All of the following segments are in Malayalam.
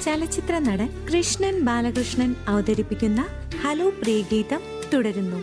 ചലച്ചിത്ര നടൻ കൃഷ്ണൻ ബാലകൃഷ്ണൻ അവതരിപ്പിക്കുന്ന ഹലോ പ്രിയഗീതം തുടരുന്നു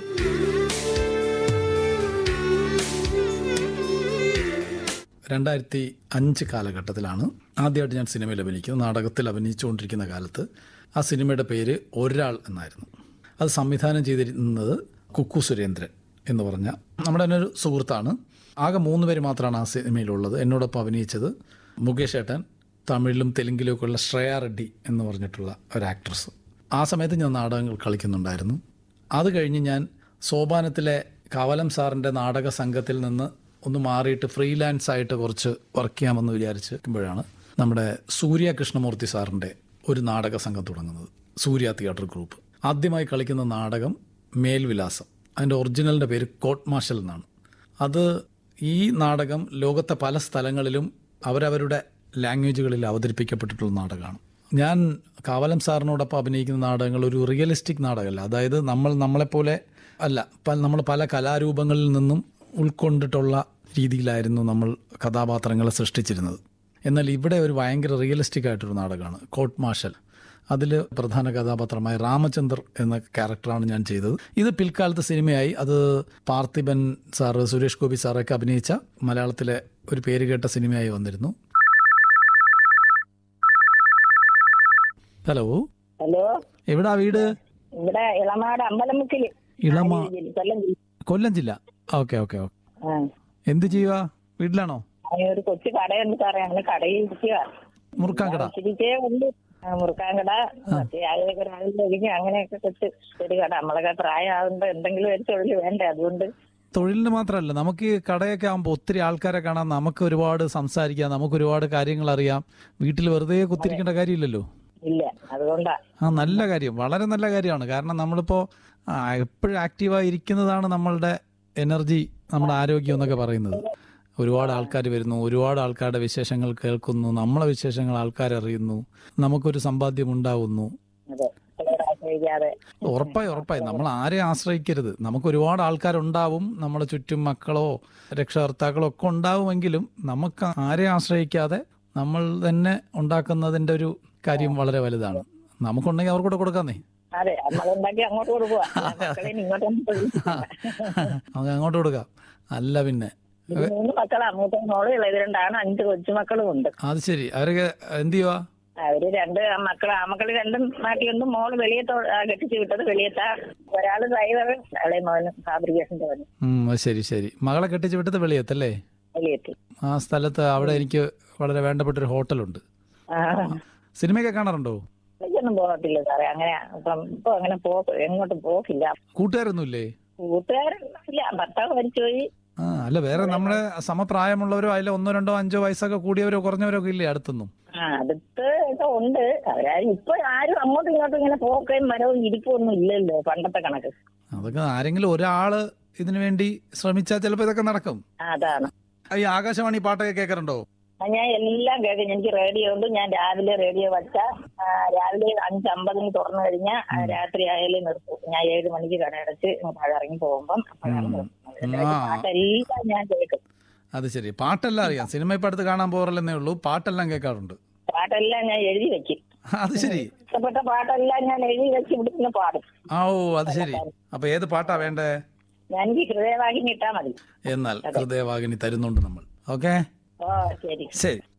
രണ്ടായിരത്തി അഞ്ച് കാലഘട്ടത്തിലാണ് ആദ്യമായിട്ട് ഞാൻ സിനിമയിൽ അഭിനയിക്കുന്നത് നാടകത്തിൽ അഭിനയിച്ചുകൊണ്ടിരിക്കുന്ന കാലത്ത് ആ സിനിമയുടെ പേര് ഒരാൾ എന്നായിരുന്നു അത് സംവിധാനം ചെയ്തിരുന്നത് കുക്കു സുരേന്ദ്രൻ എന്ന് പറഞ്ഞ നമ്മുടെ തന്നെ ഒരു സുഹൃത്താണ് ആകെ മൂന്ന് പേര് മാത്രമാണ് ആ സിനിമയിലുള്ളത് എന്നോടൊപ്പം അഭിനയിച്ചത് മുകേഷ് ഏട്ടൻ തമിഴിലും തെലുങ്കിലും ഒക്കെ ഉള്ള ശ്രേയ റെഡ്ഡി എന്ന് പറഞ്ഞിട്ടുള്ള ഒരു ആക്ട്രസ് ആ സമയത്ത് ഞാൻ നാടകങ്ങൾ കളിക്കുന്നുണ്ടായിരുന്നു അത് കഴിഞ്ഞ് ഞാൻ സോപാനത്തിലെ കവലം സാറിൻ്റെ നാടക സംഘത്തിൽ നിന്ന് ഒന്ന് മാറിയിട്ട് ഫ്രീലാൻസ് ആയിട്ട് കുറച്ച് വർക്ക് ചെയ്യാമെന്ന് വിചാരിച്ചിരിക്കുമ്പോഴാണ് നമ്മുടെ സൂര്യ കൃഷ്ണമൂർത്തി സാറിൻ്റെ ഒരു നാടക സംഘം തുടങ്ങുന്നത് സൂര്യ തിയേറ്റർ ഗ്രൂപ്പ് ആദ്യമായി കളിക്കുന്ന നാടകം മേൽവിലാസം അതിൻ്റെ ഒറിജിനലിൻ്റെ പേര് കോട്ട് മാർഷൽ എന്നാണ് അത് ഈ നാടകം ലോകത്തെ പല സ്ഥലങ്ങളിലും അവരവരുടെ ലാംഗ്വേജുകളിൽ അവതരിപ്പിക്കപ്പെട്ടിട്ടുള്ള നാടകമാണ് ഞാൻ കാവലം സാറിനോടൊപ്പം അഭിനയിക്കുന്ന നാടകങ്ങൾ ഒരു റിയലിസ്റ്റിക് നാടകമല്ല അതായത് നമ്മൾ നമ്മളെപ്പോലെ അല്ല പ- നമ്മൾ പല കലാരൂപങ്ങളിൽ നിന്നും ഉൾക്കൊണ്ടിട്ടുള്ള രീതിയിലായിരുന്നു നമ്മൾ കഥാപാത്രങ്ങളെ സൃഷ്ടിച്ചിരുന്നത് എന്നാൽ ഇവിടെ ഒരു ഭയങ്കര റിയലിസ്റ്റിക് ആയിട്ടൊരു നാടകമാണ് കോട്ട് മാർഷൽ അതിൽ പ്രധാന കഥാപാത്രമായ രാമചന്ദ്ര എന്ന ക്യാരക്ടറാണ് ഞാൻ ചെയ്തത് ഇത് പിൽക്കാലത്ത് സിനിമയായി അത് പാർത്ഥിബൻ സാറ് സുരേഷ് ഗോപി സാറൊക്കെ അഭിനയിച്ച മലയാളത്തിലെ ഒരു പേര് കേട്ട സിനിമയായി വന്നിരുന്നു ഹലോ ഹലോ എവിടാ വീട് ഇവിടെ ഇളമാട് അമ്പലമുക്കില് ഇളമ കൊല്ലം ജില്ല. കൊല്ലം ജില്ല ഓക്കെ ഓക്കെ ഓക്കെ ആ എന്ത് ചെയ്യുക വീട്ടിലാണോ അതിന് ഒരു കൊച്ചു കടയുണ്ട് സാറേ അങ്ങനെ കടയിൽ ഇരിക്കുക മുറുക്കാൻകട ഇച്ചിരിച്ചേ ഉണ്ട് ആ, മുറുക്കാൻകട മറ്റേ ആളുകൾക്ക് രാവിലെ ഒതുങ്ങി അങ്ങനെയൊക്കെ കൊച്ചു ഒരു കട നമ്മളൊക്കെ പ്രായമാകുമ്പോ എന്തെങ്കിലും ഒരു തൊഴിൽ വേണ്ടേ അതുകൊണ്ട് തൊഴിലിന് മാത്രമല്ല നമുക്ക് ഈ കടയൊക്കെ ആകുമ്പോൾ ഒത്തിരി ആൾക്കാരെ കാണാം നമുക്ക് ഒരുപാട് സംസാരിക്കാം നമുക്ക് ഒരുപാട് കാര്യങ്ങൾ അറിയാം വീട്ടിൽ വെറുതെ കുത്തിരിക്കേണ്ട കാര്യമില്ലല്ലോ ഇല്ല അതുകൊണ്ടാ ആ നല്ല കാര്യം വളരെ നല്ല കാര്യമാണ് കാരണം നമ്മളിപ്പോൾ എപ്പോഴും ആക്റ്റീവായി ഇരിക്കുന്നതാണ് നമ്മളുടെ എനർജി നമ്മുടെ ആരോഗ്യം എന്നൊക്കെ പറയുന്നത് ഒരുപാട് ആൾക്കാർ വരുന്നു ഒരുപാട് ആൾക്കാരുടെ വിശേഷങ്ങൾ കേൾക്കുന്നു നമ്മളെ വിശേഷങ്ങൾ ആൾക്കാരറിയുന്നു നമുക്കൊരു സമ്പാദ്യം ഉണ്ടാവുന്നു അതെ ചിലരെ ആശ്രയിക്കാതെ ഉറപ്പായി ഉറപ്പായി നമ്മൾ ആരെയും ആശ്രയിക്കരുത് നമുക്ക് ഒരുപാട് ആൾക്കാരുണ്ടാവും നമ്മുടെ ചുറ്റും മക്കളോ രക്ഷകർത്താക്കളോ ഒക്കെ ഉണ്ടാവുമെങ്കിലും നമുക്ക് ആരെയും ആശ്രയിക്കാതെ നമ്മൾ തന്നെ ഉണ്ടാക്കുന്നതിന്റെ ഒരു കാര്യം വളരെ വലുതാണ് നമുക്കുണ്ടെങ്കിൽ അവർക്കൂടെ കൊടുക്കാന്നേ അതെ നമ്മളുണ്ടാക്കി അങ്ങോട്ട് കൊടുക്കുക മക്കളെ ഇങ്ങോട്ടൊന്നും തൊഴിലില്ല. നമുക്ക് അങ്ങോട്ട് കൊടുക്കാം അല്ല പിന്നെ ഇത് മൂന്ന് മക്കളാ മൂത്ത മോളും ഇളയത് രണ്ടാണ് അഞ്ച് കൊച്ചുമക്കളും ഉണ്ട് അത് ശരി അവരൊക്കെ എന്ത് ചെയ്യുവാ അവര് രണ്ട് മക്കൾ ആമക്കള് രണ്ടും നാട്ടിലുണ്ട് മോള് വെളിയത്തോ ആ, കെട്ടിച്ചു വിട്ടത് വെളിയത്താ ഒരാള് ഡ്രൈവർ ഇളയ മോനും ഫാബ്രിക്കേഷന്റെ പണി ഉം അത് ശരി ശരി മകളെ കെട്ടിച്ച് വിട്ടത് വെളിയത്തല്ലേ വെളിയെത്തി ആ സ്ഥലത്ത് അവിടെ എനിക്ക് വളരെ വേണ്ടപ്പെട്ടൊരു ഹോട്ടലുണ്ട് ആ സിനിമയൊക്കെ കാണാറുണ്ടോ എനിക്കൊന്നും പോകത്തില്ല സാറേ അങ്ങനെ ഇപ്പം ഇപ്പൊ അങ്ങനെ പോ എങ്ങോട്ടും പോക്കില്ല കൂട്ടുകാരൊന്നുമില്ലേ കൂട്ടുകാരൻ ഇല്ല ഭർത്താവ് മരിച്ചുപോയി ആ അല്ല വേറെ നമ്മുടെ സമപ്രായമുള്ളവരോ അതിൽ ഒന്നോ രണ്ടോ അഞ്ചോ വയസ്സൊക്കെ കൂടിയവരോ കുറഞ്ഞവരോ ഒക്കെ ഇല്ലേ അടുത്തൊന്നും ആ അടുത്ത് ഒക്കെ ഉണ്ട് അവരാരും ഇപ്പൊ ആരും അങ്ങോട്ടും ഇങ്ങോട്ടും ഇങ്ങനെ പോക്കുകയും മരവും ഇരിപ്പൊന്നും ഇല്ലല്ലോ പണ്ടത്തെ കണക്ക് അതൊക്കെ ആരെങ്കിലും ഒരാള് ഇതിനു വേണ്ടി ശ്രമിച്ചാൽ ചിലപ്പോൾ ഇതൊക്കെ നടക്കും ആ, അതാണ് ഈ ആകാശവാണി പാട്ടൊക്കെ കേൾക്കാറുണ്ടോ ആ, ഞാൻ എല്ലാം കേൾക്കും എനിക്ക് റേഡിയോ ഉണ്ട് ഞാൻ രാവിലെ റേഡിയോ വച്ച രാവിലെ അഞ്ച് അമ്പതിന് തുറന്നു കഴിഞ്ഞാൽ രാത്രി ആയാലും നിർത്തും ഞാൻ ഏഴ് മണിക്ക് കടയടച്ച് താഴെ ഇറങ്ങി പോകുമ്പം അപ്പോഴാണ് നിർത്തുന്നത്. ആ. പാട്ടെല്ലാം ഞാൻ കേൾക്കും അത് ശരി പാട്ടെല്ലാം അറിയാം സിനിമ ഇപ്പം അടുത്ത് കാണാൻ പോകാറില്ലെന്നേ ഉള്ളൂ പാട്ടെല്ലാം കേൾക്കാറുണ്ട് പാട്ടെല്ലാം ഞാൻ എഴുതി വെക്കും അത് ശരി ഇഷ്ടപ്പെട്ട പാട്ടെല്ലാം ഞാൻ എഴുതി വെച്ച് ഇവിടുന്ന് പാടും ആ ഓ അത് ശരി അപ്പൊ ഏത് പാട്ടാ വേണ്ടേ ഞാൻ എനിക്ക് ഹൃദയവാഹിനി ഇട്ടാ മതി എന്നാൽ ഹൃദയവാഹിനി തരുന്നുണ്ട് നമ്മൾ ഓക്കെ ഓ ശരി ശരി